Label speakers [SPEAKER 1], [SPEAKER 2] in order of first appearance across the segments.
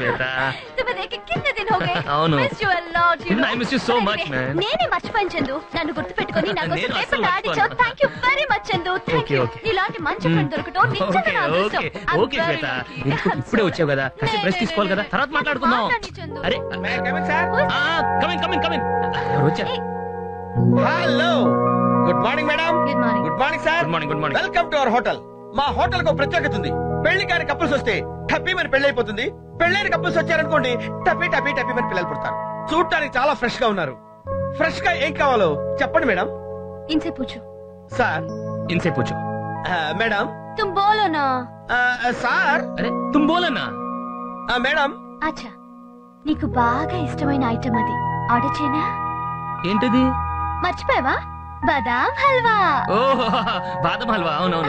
[SPEAKER 1] శ్వేత
[SPEAKER 2] तुम्हें देख के कितने दिन हो गए
[SPEAKER 1] అవును.
[SPEAKER 2] Miss you a lot, you know.
[SPEAKER 1] I miss you so
[SPEAKER 2] But
[SPEAKER 1] much,
[SPEAKER 2] anyway,
[SPEAKER 1] man.
[SPEAKER 2] నేనే మర్చిపోయాను చందు నన్ను గుర్తు పెట్టుకొని నా కోసం
[SPEAKER 1] నేను
[SPEAKER 2] పేపర్
[SPEAKER 1] అస్సలు
[SPEAKER 2] ఆడించావు
[SPEAKER 1] మర్చిపోను.
[SPEAKER 2] Thank you very much Chandu thank
[SPEAKER 1] Okay,
[SPEAKER 2] you
[SPEAKER 1] okay.
[SPEAKER 2] నీలాంటి మంచి ఫ్రెండ్ దొరకటం నిజంగా
[SPEAKER 1] ఓకే
[SPEAKER 2] నా అదృష్టం
[SPEAKER 1] okay
[SPEAKER 2] I'm
[SPEAKER 1] okay
[SPEAKER 2] very
[SPEAKER 1] Shweta
[SPEAKER 2] lucky.
[SPEAKER 1] ఎందుకు
[SPEAKER 2] I'm
[SPEAKER 1] ఇప్పుడే
[SPEAKER 2] so-
[SPEAKER 1] వచ్చావు కదా కాసేపు
[SPEAKER 2] నే,
[SPEAKER 1] రెస్ట్
[SPEAKER 2] నే,
[SPEAKER 1] తీసుకోవాలి
[SPEAKER 2] నే,
[SPEAKER 1] కదా
[SPEAKER 2] నే.
[SPEAKER 1] తర్వాత మాట్లాడుకుందాం
[SPEAKER 2] మాట్లాడి చందు.
[SPEAKER 1] అరే
[SPEAKER 3] సార్
[SPEAKER 1] కమింగ్ కమింగ్ కమింగ్ ఎవరు వచ్చారు
[SPEAKER 3] hello good morning madam
[SPEAKER 2] Good morning.
[SPEAKER 3] Good morning sir
[SPEAKER 1] good morning good morning
[SPEAKER 3] welcome to our hotel మా హోటల్ కు ప్రత్యేకత ఉంది పెళ్లి కాని కపుల్స్ వస్తే టప్పీ మన పెళ్లి అయిపోతుంది పెళ్ళైన కపుల్స్ వచ్చారనుకోండి టప్పీ టప్పీ టప్పీ మన పిల్లలు పుడతారు చూడటానికి చాలా ఫ్రెష్ గా ఉన్నారు ఫ్రెష్ గా ఏం కావాలో చెప్పండి మేడం
[SPEAKER 2] इनसे पूछो
[SPEAKER 3] సార్
[SPEAKER 1] ఇన్సేపు కూర్చో
[SPEAKER 3] ఆ, మేడం
[SPEAKER 2] तुम बोलो ना
[SPEAKER 3] ఆ, ఆ, సార్
[SPEAKER 1] అరే తుమ్ బోలన్నా
[SPEAKER 3] ఆ, మేడం
[SPEAKER 2] అచ్చా నీకు బాగా ఇష్టమైన ఐటమ్ అది ఆర్డర్ చేయనా
[SPEAKER 1] ఏంటిది
[SPEAKER 2] మర్చిపోయావా బాదాం హల్వా
[SPEAKER 1] ఓ బాదం హల్వా అవునవును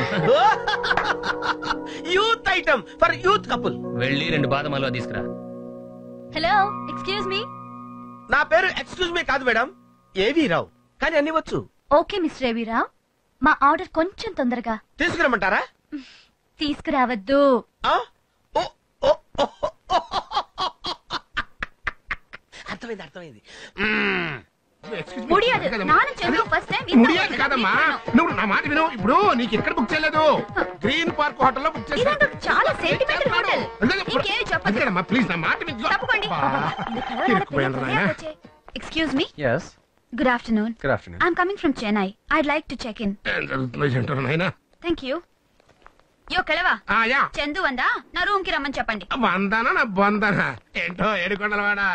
[SPEAKER 3] youth item for youth couple
[SPEAKER 1] వెళ్ళి రెండు బాదం హల్వా తీసుకురా
[SPEAKER 2] హలో ఎక్స్క్యూజ్ మీ
[SPEAKER 3] నా పేరు ఎక్స్క్యూజ్ మీ కాదు మేడం ఏవి రావు కానీ అన్ని వచ్చు
[SPEAKER 2] ఓకే మిస్టర్ రవిరావు మా ఆర్డర్ కొంచెం తొందరగా
[SPEAKER 3] తీసుకురమ్మంటారా
[SPEAKER 2] తీసుకురావద్దు
[SPEAKER 3] ఆ? ఓ, ఓ, ఓ, ఓ, ఓ, అర్థమైంది అర్థమైంది మ్మ్.
[SPEAKER 2] ముడియాదు నాన్న చందు ఫస్ట్ టైం
[SPEAKER 4] ముడియాదు కాదమ్మా నువ్వు నా మాట విను ఇప్పుడు నీకు ఇక్కడ బుక్ చేయలేదు గ్రీన్ పార్క్ హోటల్ లో బుక్ చేశాను
[SPEAKER 2] ఇదంతా చాలా సెంటిమెంటల్ హోటల్ ఇంకేమి చెప్పదు
[SPEAKER 4] అంతేనమ్మా ప్లీజ్ నా మాట విను
[SPEAKER 2] తప్పకండి
[SPEAKER 4] ఇరుక్కుపోయాను నాయనా.
[SPEAKER 2] Excuse me
[SPEAKER 5] yes
[SPEAKER 2] good afternoon
[SPEAKER 5] good afternoon
[SPEAKER 2] I'm coming from Chennai I'd like to check in
[SPEAKER 4] ఏం జరుగుతుందో ఏంటో నాయనా
[SPEAKER 2] థ్యాంక్ యూ యో కెలవా
[SPEAKER 4] ఆ, యా
[SPEAKER 2] చందు వందా నా రూమ్ కి రమ్మని చెప్పండి
[SPEAKER 4] వందనా నా బొందనా ఏంటో ఏడుకొండలవాడా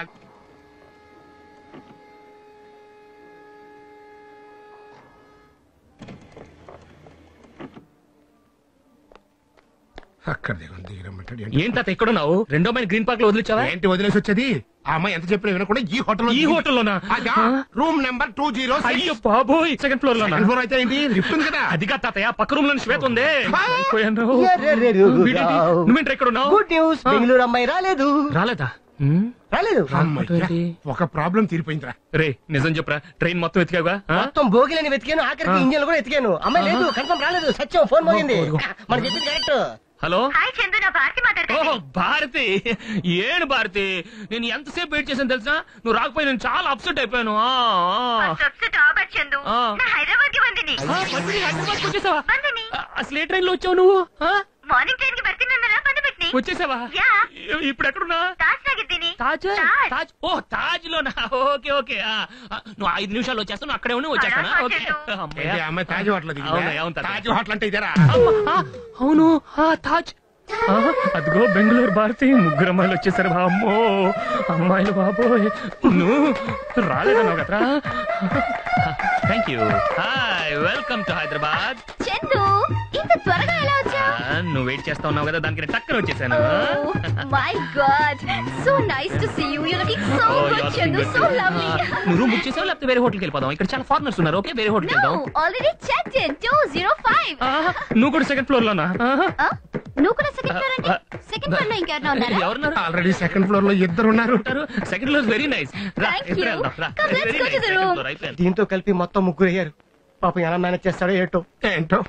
[SPEAKER 4] అక్కడ దిగుంది దిగిరమ్మంటాడు ఏంటి?
[SPEAKER 1] ఏంటి తాత ఎక్కడున్నావు రెండో అమ్మాయిని గ్రీన్ పార్క్ లో వదిలించావా
[SPEAKER 4] ఏంటి వదిలేసి వచ్చేది ఆ అమ్మాయి ఎంత చెప్పినా వినకుండా ఈ హోటల్
[SPEAKER 1] ఈ హోటల్లోనా
[SPEAKER 4] రూమ్ నెంబర్ టూ జీరో
[SPEAKER 1] అయ్యో బాబోయ్ సెకండ్ ఫ్లోర్ లోనా
[SPEAKER 4] ఫ్లోర్ అయితే ఏంటి లిఫ్ట్ ఉంది కదా
[SPEAKER 1] అదిగా తాతయ్య పక్క రూమ్ లో శ్వేత ఉంది
[SPEAKER 4] ఆ!
[SPEAKER 1] అయిపోయాను.
[SPEAKER 5] ఎర్రెర్రెరు
[SPEAKER 1] వీడేంటి?
[SPEAKER 5] రావు.
[SPEAKER 1] నువ్వేంటి ఎక్కడ ఉన్నావు
[SPEAKER 5] గుడ్ న్యూస్ బెంగళూరు అమ్మాయి రాలేదు
[SPEAKER 1] రాలేదా ఉమ్,
[SPEAKER 5] రాలేదు
[SPEAKER 4] అమ్మయ్య,
[SPEAKER 1] ఏంటి?
[SPEAKER 4] ఒక ప్రాబ్లం తీరిపోయిందిరా
[SPEAKER 1] రే నిజం చెప్పరా ట్రైన్ మొత్తం ఎతికావుగా ఆ?
[SPEAKER 5] మొత్తం భోగిలని వెతికాను ఆఖరికి ఇంజన్ కూడా ఎతికాను అమ్మాయి లేదు కన్ఫర్మ్ రాలేదు సత్యం ఫోన్ మోగింది మనం చెప్పింది కరెక్ట్
[SPEAKER 1] హలో
[SPEAKER 2] హాయ్ చందు నా భారతి
[SPEAKER 1] ఓ భారతి ఏను భారతి నేను ఎంతసేపు వెయిట్ చేశాను తెలుసా నువ్వు రాకపోయి నేను చాలా అప్సెట్ అయిపోయాను ఆ, ఆ.
[SPEAKER 2] చందు
[SPEAKER 1] ఆ.
[SPEAKER 2] హైదరాబాద్ కి ಬಂದಿನಿ
[SPEAKER 1] ఆ, మళ్ళీ హైదరాబాద్కి వచ్చేసావా
[SPEAKER 2] ಬಂದಿನಿ
[SPEAKER 1] ఆ, అసలు ఏ ట్రైన్ లో వచ్చావు నువ్వు ఆ?
[SPEAKER 2] మార్నింగ్ ట్రైన్ కి ಬರ್ತೀನಂದಲ್ಲ ಬಂದ್ಬಿಟ್ನಿ
[SPEAKER 1] వచ్చేసావా
[SPEAKER 2] యా.
[SPEAKER 1] ఇ- ఇప్పుడు ఎక్కడున్నా
[SPEAKER 2] తాజ్ నాగిದ್ದೀನಿ
[SPEAKER 1] తాజ్
[SPEAKER 2] తాజ్.
[SPEAKER 1] తాజ్ ఓ తాజ్ లోనా ఓకే ఓకే ఆ, ఆ, నువ్వు ఐదు నిమిషాలు వచ్చేస్తాను అక్కడే ఉండి వచ్చేస్తానా
[SPEAKER 2] అలా
[SPEAKER 1] ఓకే
[SPEAKER 2] వచ్చేద్దు.
[SPEAKER 1] అమ్మయ్య.
[SPEAKER 4] ఏంటి, ఆ అమ్మాయి తాజ్ హోటల్
[SPEAKER 1] అవును, అవును, తాత.
[SPEAKER 4] తాజ్ హోటల్ అంటే ఇదేరా
[SPEAKER 1] అమ్మ, ఆ, అవును ఆ, తాజ్ ఆ, అదిగో బెంగళూరు భారతి ముగ్గురు అమ్మాయిలు వచ్చేసారు అమ్మో అమ్మాయిలు బాబోయ్ నువ్వు రాలేదన్నావు కదరా thank you hi welcome to Hyderabad
[SPEAKER 2] Chandu ఇంత త్వరగా ఎలా వచ్చా
[SPEAKER 1] ఆ, నువ్వు వెయిట్ చేస్తా ఉన్నావు కదా దానికి నేను టక్కన వచ్చేసాను
[SPEAKER 2] my god so nice to see you you looking so
[SPEAKER 1] Oh,
[SPEAKER 2] good
[SPEAKER 1] you're
[SPEAKER 2] Chandu
[SPEAKER 1] looking
[SPEAKER 2] so
[SPEAKER 1] good.
[SPEAKER 2] Lovely
[SPEAKER 1] ఆ, నువ్వు రూమ్ బుక్ చేసావు లేకపోతే వేరే హోటల్కి వెళ్ళిపోదాం ఇక్కడ చాలా ఫారినర్స్ ఉన్నారు ఓకే వేరే హోటల్కి
[SPEAKER 2] నో
[SPEAKER 1] వెళ్దాం
[SPEAKER 2] ఆల్రెడీ చెక్డ్ ఇన్ 205
[SPEAKER 1] ఆ, నువ్వు కూడా సెకండ్ ఫ్లోర్ లోనా
[SPEAKER 2] ఆ? నువ్వు కూడా సెకండ్ ఫ్లోర్ అంటే సెకండ్ ఫ్లోర్ లో ఇంకెవరైనా ఉన్నారా
[SPEAKER 1] ఎవరున్నారు
[SPEAKER 4] ఆల్రెడీ సెకండ్ ఫ్లోర్ లో ఇద్దరు ఉన్నారు
[SPEAKER 1] second floor very nice
[SPEAKER 2] Thank you. Come, let's go to the room.
[SPEAKER 5] దీంతో కలిపి మొత్తం ముగ్గురు అయ్యారు పాపం ఎలా మేనేజ్ చేస్తాడో ఏటో
[SPEAKER 4] ఏంటో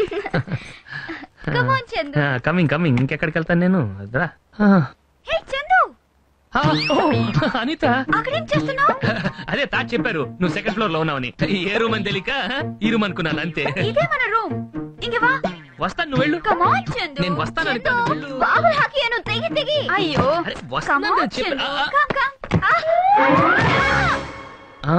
[SPEAKER 2] come on Chandu
[SPEAKER 1] coming coming ఇంకెక్కడికి వెళ్తాను నేను అదరా
[SPEAKER 2] హే చందు
[SPEAKER 1] అనిత
[SPEAKER 2] అక్కడేం చేస్తున్నావు
[SPEAKER 1] అదే తాజ్ చెప్పారు నువ్వు సెకండ్ ఫ్లోర్ లో ఉన్నావని ఏ రూమ్ అని తెలియక ఈ రూమ్ అనుకున్నాను అంతే
[SPEAKER 2] ఇదే మన రూమ్ ఇంక వా
[SPEAKER 1] వస్తాను నువ్వు వెళ్ళు
[SPEAKER 2] కమ్ ఆన్ చందు
[SPEAKER 1] నేను వస్తాను
[SPEAKER 2] చందు,
[SPEAKER 1] అనిత, వెళ్ళు.
[SPEAKER 2] బాబుల్ హాకీ అను తెగి తెగి అయ్యో
[SPEAKER 1] అరే,
[SPEAKER 2] కమ్
[SPEAKER 1] వస్తాను
[SPEAKER 2] ఆన్
[SPEAKER 1] చెప్పు.
[SPEAKER 2] చందు
[SPEAKER 1] ఆ,
[SPEAKER 2] కమ్ కమ్
[SPEAKER 1] ఆ.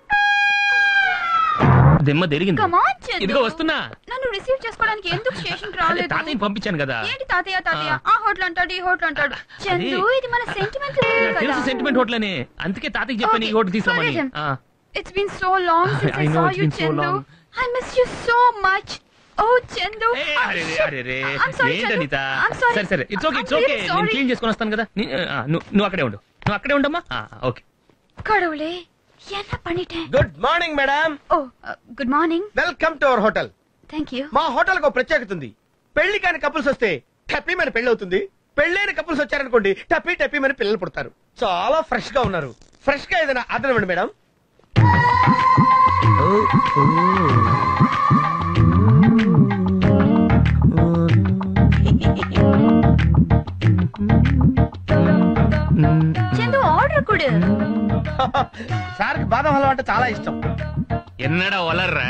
[SPEAKER 1] దెమ్మ తిరిగింది
[SPEAKER 2] కమ్ ఆన్ చందు
[SPEAKER 1] ఇదిగో వస్తున్నా
[SPEAKER 2] నన్ను రిసీవ్ చేసుకోవడానికి ఎందుకు స్టేషన్
[SPEAKER 1] అదే
[SPEAKER 2] రాలేదు
[SPEAKER 1] తాతయ్యని పంపించాను కదా
[SPEAKER 2] ఏంటి తాతయ్య తాతయ్య
[SPEAKER 1] ఆ.
[SPEAKER 2] ఆ హోటల్ అంటాడు ఈ హోటల్ అంటాడు చందు ఇది మన సెంటిమెంటల్
[SPEAKER 1] తెలుసు సెంటిమెంట్ హోటల్ అని అందుకే తాతయ్యకి చెప్పాను ఈ హోటల్ తీసామని
[SPEAKER 2] Forget him.
[SPEAKER 1] ఆ.
[SPEAKER 2] It's been so long since
[SPEAKER 1] I
[SPEAKER 2] I,
[SPEAKER 1] know,
[SPEAKER 2] saw
[SPEAKER 1] it's
[SPEAKER 2] you,
[SPEAKER 1] been so
[SPEAKER 2] Chandu.
[SPEAKER 1] long.
[SPEAKER 2] I miss you so much. Oh, Chandu.
[SPEAKER 1] A,
[SPEAKER 2] Oh,
[SPEAKER 1] అరే రే,
[SPEAKER 2] shit.
[SPEAKER 1] అరే రే.
[SPEAKER 2] I'm sorry,
[SPEAKER 1] ఏంటి
[SPEAKER 2] Chandu.
[SPEAKER 1] Anitha?
[SPEAKER 2] I'm sorry.
[SPEAKER 1] సరే సరే it's okay
[SPEAKER 2] I'm
[SPEAKER 1] it's okay
[SPEAKER 2] really
[SPEAKER 1] నేను
[SPEAKER 2] sorry.
[SPEAKER 1] Clean చేసుకొని వస్తాను కదా నీ- ఆ, నువ్వు నువ్వు అక్కడే ఉండు నువ్వు అక్కడే ఉండమ్మా ఆ, ఓకే
[SPEAKER 2] கடவுளே என்ன பண்ணிட்டேன்
[SPEAKER 3] good morning madam
[SPEAKER 2] oh good morning
[SPEAKER 3] welcome to our hotel
[SPEAKER 2] thank you
[SPEAKER 3] మా హోటల్ కు ప్రత్యేకత ఉంది పెళ్లి కాని కపుల్స్ వస్తే టప్పీ మన పెళ్లి అవుతుంది పెళ్ళైన కపుల్స్ వచ్చారనుకోండి టప్పీ టప్పీ మన పిల్లలు పుడతారు చాలా ఫ్రెష్ గా ఉన్నారు ఫ్రెష్ గా ఏదైనా ఆర్డర్ ఇవ్వండి మేడం సార్కి బాదం హల్వా అంటే చాలా ఇష్టం
[SPEAKER 1] ఎన్నడా వలర్రా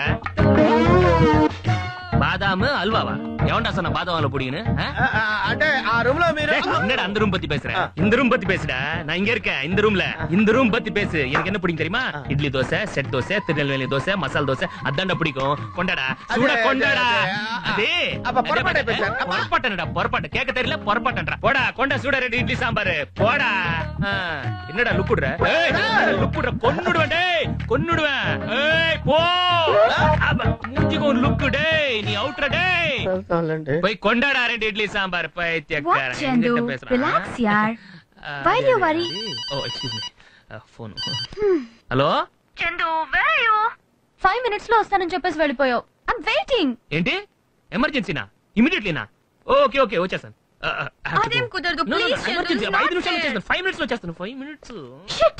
[SPEAKER 1] బాదాము అల్వావా ఏమంటా சொன்ன బాదం హల్వా పుడిగిను
[SPEAKER 3] ఆ, ఆ, అంటే ఆ రూమ్ లో మీరు
[SPEAKER 1] என்னடா அந்த ரூம் பத்தி பேசுற
[SPEAKER 3] ஆ.
[SPEAKER 1] இந்த ரூம் பத்தி பேசுடா நான் இங்க இருக்கேன் இந்த ரூம்ல இந்த ரூம் பத்தி பேசு எனக்கு என்ன பிடிக்கும் தெரியுமா
[SPEAKER 3] ஆ.
[SPEAKER 1] இட்லி தோசை செட் தோசை திருநெல்வேலி தோசை மசால் தோசை அதான்டா பிடிக்கும் கொண்டாடா
[SPEAKER 3] அது,
[SPEAKER 1] சூட
[SPEAKER 3] அது,
[SPEAKER 1] கொண்டாடா
[SPEAKER 3] அது, ஆ.
[SPEAKER 1] அதே
[SPEAKER 3] அப்ப பொறப்பாட்டை பேசுறாரு. அப்ப-
[SPEAKER 1] பொறப்பாட்டனடா பொறப்பாட்ட கேட்க தெரியல பொறப்பாட்டன்றா போடா கொண்டா சூட ரெண்டு இட்லி சாம்பார் போடா ஆ, என்னடா லுக்குடுற ஏய் லுக்குடுற கொன்னுடுவேன் டேய் கொன்னுடுவேன் ஏய் போ அப்ப, மூஞ்சிக்கு ஒரு லுக்கு டேய் நீ அவுட்ற டேய் போய் கொண்டாடா ரெண்டு இட்லி சாம்பார்
[SPEAKER 2] What,
[SPEAKER 1] பைத்தியக்காரன்
[SPEAKER 2] Chandu?
[SPEAKER 1] என்கிட்ட பேசுறான்.
[SPEAKER 2] Relax, yaar.
[SPEAKER 1] ఆ,
[SPEAKER 2] Why do
[SPEAKER 1] అదే,
[SPEAKER 2] you
[SPEAKER 1] అదే,
[SPEAKER 2] worry?
[SPEAKER 1] అదే. Oh excuse me phone hello
[SPEAKER 2] Chandu five minutes లో వస్తానని చెప్పేసి వెళ్ళిపోయావు ఐమ్ వెయిటింగ్
[SPEAKER 1] ఏంటి ఎమర్జెన్సీనా ఇమీడియట్లీనా ఓకే ఓకే వచ్చేస్తాను ఆ, ఆ, I have to
[SPEAKER 2] అదేం
[SPEAKER 1] go.
[SPEAKER 2] కుదరదు,
[SPEAKER 1] No, no, no,
[SPEAKER 2] please, Chandu,
[SPEAKER 1] emergency.
[SPEAKER 2] it's not
[SPEAKER 1] ఐదు నిమిషాలు
[SPEAKER 2] fair.
[SPEAKER 1] వచ్చేస్తాను ఫైవ్ మినిట్స్ వచ్చేస్తాను ఫైవ్ మినిట్స్
[SPEAKER 2] షిట్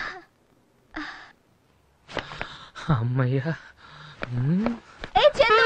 [SPEAKER 1] అమ్మయ్యా మ్మ్.
[SPEAKER 2] ఏ Chandu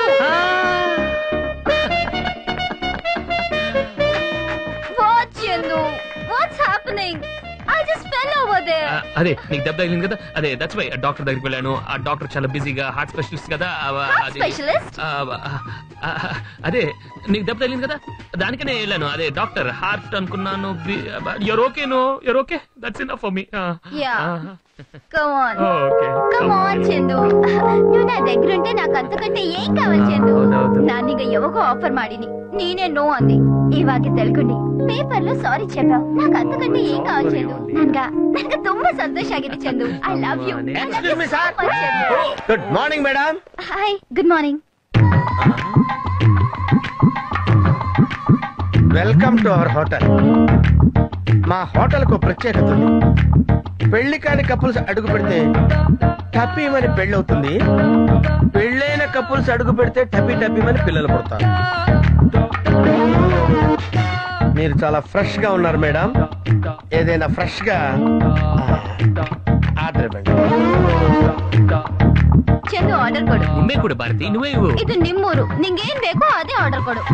[SPEAKER 2] what Chandu what's happening I just fell over
[SPEAKER 1] ఆ,
[SPEAKER 2] దేర్
[SPEAKER 1] అదే నీకు దెబ్బ తగిలింది కదా అదే దట్స్ వై డాక్టర్ దగ్గరికి వెళ్ళాను ఆ డాక్టర్ చాలా బిజీగా హార్ట్ స్పెషలిస్ట్ కదా ఆ,
[SPEAKER 2] Heart
[SPEAKER 1] అది-
[SPEAKER 2] specialist?
[SPEAKER 1] ఆ, ఆ, ఆ, అదే నీకు దెబ్బ తగిలింది కదా దానికనే వెళ్ళాను అదే డాక్టర్ హార్ట్ అనుకున్నాను you're okay no you're okay that's in for me
[SPEAKER 2] Yeah. Come on
[SPEAKER 1] okay
[SPEAKER 2] come on Chandu నువ్వు నా దగ్గర ఉంటే నాకు అంతకంటే ಏನ್ ಕಾವಲ್ ಚಂದು
[SPEAKER 1] ಹೌದೌದು.
[SPEAKER 2] ನಾನೀಗ ಯಾವಾಗೋ ಆಫರ್ ಮಾಡೀನಿ ನೀನೇ ನೋ ಅಂದಿ ಇವಾಗ ತಿಳ್ಕೊಂಡಿ ಪೇಪರ್ లో ಸಾರಿ చెప్పావు నాకు అంతకంటే ఏం కావాలి చందు నನ್ಗ నನ್ಗ ತುಂಬಾ ಸಂತೋಷ ಆಗಿದೆ Chandu I love you
[SPEAKER 3] Excuse me, sir. Good morning madam
[SPEAKER 2] hi good morning
[SPEAKER 3] welcome to our hotel మా హోటల్ కు ప్రత్యేకత ఉంది పెళ్లి కాని కపుల్స్ అడుగు పెడితే టపీమని పెళ్లి అవుతుంది పెళ్ళైన కపుల్స్ అడుగు పెడితే టపీ టపీమని పిల్లలు పుడతారు మీరు చాలా ఫ్రెష్ గా ఉన్నారు మేడం ఏదైనా ఫ్రెష్ గా ఆర్డర్ ఇవ్వండి
[SPEAKER 2] ಚಂದು ಆರ್ಡರ್ ಕೊಡು
[SPEAKER 1] ನಿಂಬೆ ಕೂಡ ಭಾರತಿ నువ్వే ఇవ్వు
[SPEAKER 2] ಇದು ನಿಮ್ಮೂರು ನಿಂಗೇನ್ ಬೇಕೋ ಅದೇ ಆರ್ಡರ್ ಕೊಡು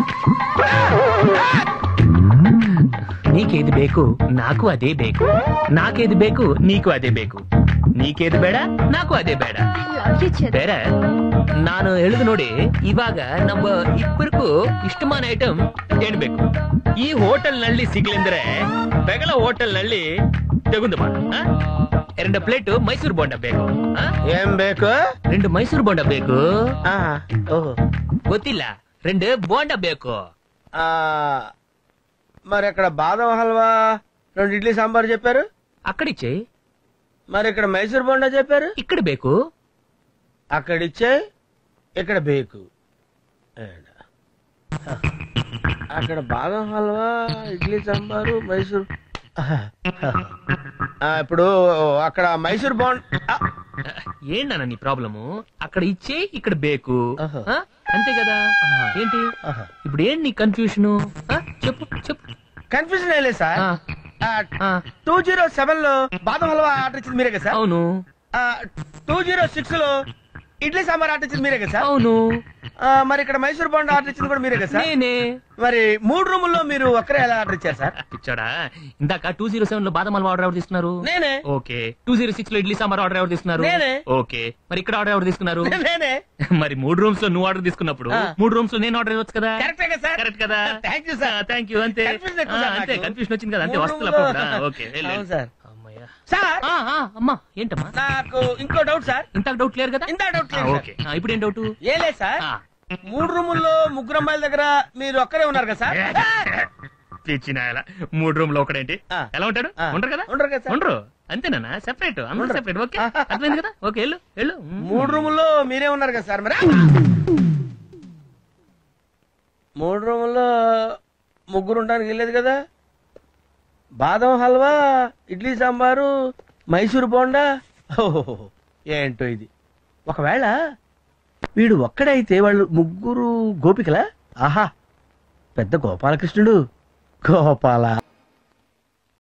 [SPEAKER 1] నీకేది ಬೇಕು నాకు అదే ಬೇಕು నాకేది ಬೇಕು నీకు ಅದೇ ಬೇಕು నీకేది ಬೇಡ నాకు ಅದೇ ಬೇಡ
[SPEAKER 2] ಐ ಲವ್ ಯು ಚಂದು
[SPEAKER 1] ಬೇರೆ ನಾನು ಹೇಳುದು ನೋಡಿ ಇವಾಗ ನಮ್ಮ ಇಬ್ಬರಿಗೂ ಇಷ್ಟமான ಐಟಮ್ ಏನ್ ಬೇಕು ಈ ಹೋಟೆಲ್ ನಲ್ಲಿ ಸಿಗ್ಲಿಂದ್ರೆ ಬೆಗಲ ಹೋಟೆಲ್ ನಲ್ಲಿ ತೆಗುಂದು ಬಾ ಆ? ಎರಡು ಪ್ಲೇಟ್ ಮೈಸೂರು ಬೋಂಡ ಬೇಕು ಆ?
[SPEAKER 3] ఏం బేకు
[SPEAKER 1] రెండు ಮೈಸೂರು ಬೋಂಡ ಬೇಕು
[SPEAKER 3] ఆ, ఓహో
[SPEAKER 1] ಗೊತ್ತಿಲ್ಲ రెండు ಬೋಂಡ ಬೇಕು
[SPEAKER 3] ఆ, మరి అక్కడ బాదం హల్వా రెండు ఇడ్లీ సాంబార్ చెప్పారు
[SPEAKER 1] అక్కడిచ్చే
[SPEAKER 3] మరి ఇక్కడ మైసూర్ బొండా చెప్పారు
[SPEAKER 1] ఇక్కడ ಬೇಕು
[SPEAKER 3] అక్కడ ఇచ్చే ఇక్కడ బేకు ఏడ. అక్కడ బాదం హల్వా ఇడ్లీ సాంబారు మైసూర్ ఆ, ఇప్పుడు అక్కడ మైసూర్ బాండ్
[SPEAKER 1] ఏంటన్న నీ ప్రాబ్లము అక్కడ ఇచ్చే ఇక్కడ బేకు
[SPEAKER 3] ఆహా.
[SPEAKER 1] ఆ? అంతే కదా ఏంటి ఇప్పుడు ఏంటి నీ కన్ఫ్యూషన్ చెప్పు చెప్పు
[SPEAKER 3] కన్ఫ్యూజన్ ఏం లేదు సార్
[SPEAKER 1] ఆ, ఆ,
[SPEAKER 3] టూ జీరో సెవెన్ లో బాదం హల్వా ఆర్డర్ ఇచ్చింది మీరే కదా సార్
[SPEAKER 1] అవును
[SPEAKER 3] టూ జీరో సిక్స్ లో ఇడ్లీ సాంబార్ ఆర్డర్ ఇచ్చింది మీరే కదా సార్
[SPEAKER 1] అవును
[SPEAKER 3] ఆ, మరి ఇక్కడ మైసూర్ బాండ్ ఆర్డర్ ఇచ్చింది కూడా మీరే కదా సార్
[SPEAKER 1] నేనే
[SPEAKER 3] మరి మూడు రూముల్లో మీరు ఒక్కరే ఎలా ఆర్డర్ ఇచ్చారు సార్
[SPEAKER 1] పిచ్చాడా ఇందాక టూ జీరో సెవెన్ లో బాదం హల్వా ఆర్డర్ ఎవరు తీసుకున్నారు
[SPEAKER 3] నేనే
[SPEAKER 1] ఓకే టూ జీరో సిక్స్ లో ఇడ్లీ సాంబార్ ఆర్డర్ ఎవరు తీసుకున్నారు
[SPEAKER 3] నేనే.
[SPEAKER 1] ఓకే మరి ఇక్కడ ఆర్డర్ ఎవరు తీసుకున్నారు
[SPEAKER 3] నేనే
[SPEAKER 1] మరి మూడు రూమ్స్ లో నువ్వు ఆర్డర్ తీసుకున్నప్పుడు
[SPEAKER 3] ఆ.
[SPEAKER 1] మూడు రూమ్స్ లో నేను ఆర్డర్ ఇవ్వచ్చు కదా
[SPEAKER 3] కరెక్టే కదా సార్
[SPEAKER 1] కరెక్ట్ కదా
[SPEAKER 3] thank you sir
[SPEAKER 1] thank you అంతే
[SPEAKER 3] Confusion ఎక్కువ
[SPEAKER 1] ఆ,
[SPEAKER 3] సార్
[SPEAKER 1] అంతే
[SPEAKER 3] నాకు.
[SPEAKER 1] కన్ఫ్యూషన్ వచ్చింది కదా అంతే
[SPEAKER 3] మూడు
[SPEAKER 1] వస్తువులు
[SPEAKER 3] రూముల్లో-
[SPEAKER 1] అప్పుడు ఓకే వెళ్ళు,
[SPEAKER 3] అవును
[SPEAKER 1] వెళ్ళు.
[SPEAKER 3] సార్
[SPEAKER 1] అమ్మయ్య.
[SPEAKER 3] సార్
[SPEAKER 1] ఆ, ఆ, అమ్మా ఏంటమ్మా
[SPEAKER 3] నాకు ఇంకో డౌట్ సార్
[SPEAKER 1] ఇంత డౌట్ క్లియర్ కదా
[SPEAKER 3] ఇంత డౌట్
[SPEAKER 1] ఆ, ఓకే ఆ, ఇప్పుడు ఏం డౌట్
[SPEAKER 3] ఏ లేదు సార్ మూడు రూముల్లో ముగ్గురు అమ్మాయిల దగ్గర మీరు ఒక్కరే ఉన్నారు కదా సార్
[SPEAKER 1] పిచ్చిన మూడు రూమ్ లో ఒకడేంటి
[SPEAKER 3] ఆ.
[SPEAKER 1] ఎలా ఉంటాడు
[SPEAKER 3] ఆ.
[SPEAKER 1] ఉండరు కదా
[SPEAKER 3] ఉండరు కదా సార్.
[SPEAKER 1] ఉండరు అంతేనా సెపరేట్ అందరూ
[SPEAKER 3] ఉండరు.
[SPEAKER 1] సెపరేట్ ఓకే అర్థమైంది కదా ఓకే వెళ్ళు వెళ్ళు
[SPEAKER 3] మూడు రూముల్లో మీరే ఉన్నారు కదా సార్ మరి మూడు రూముల్లో ముగ్గురు ఉండడానికి వెళ్ళలేదు కదా బాదం హల్వా ఇడ్లీ సాంబారు మైసూర్ బోండా ఓహో ఏంటో ఇది ఒకవేళ వీడు ఒక్కడైతే వాళ్ళు ముగ్గురు గోపికలా ఆహా పెద్ద గోపాలకృష్ణుడు గోపాల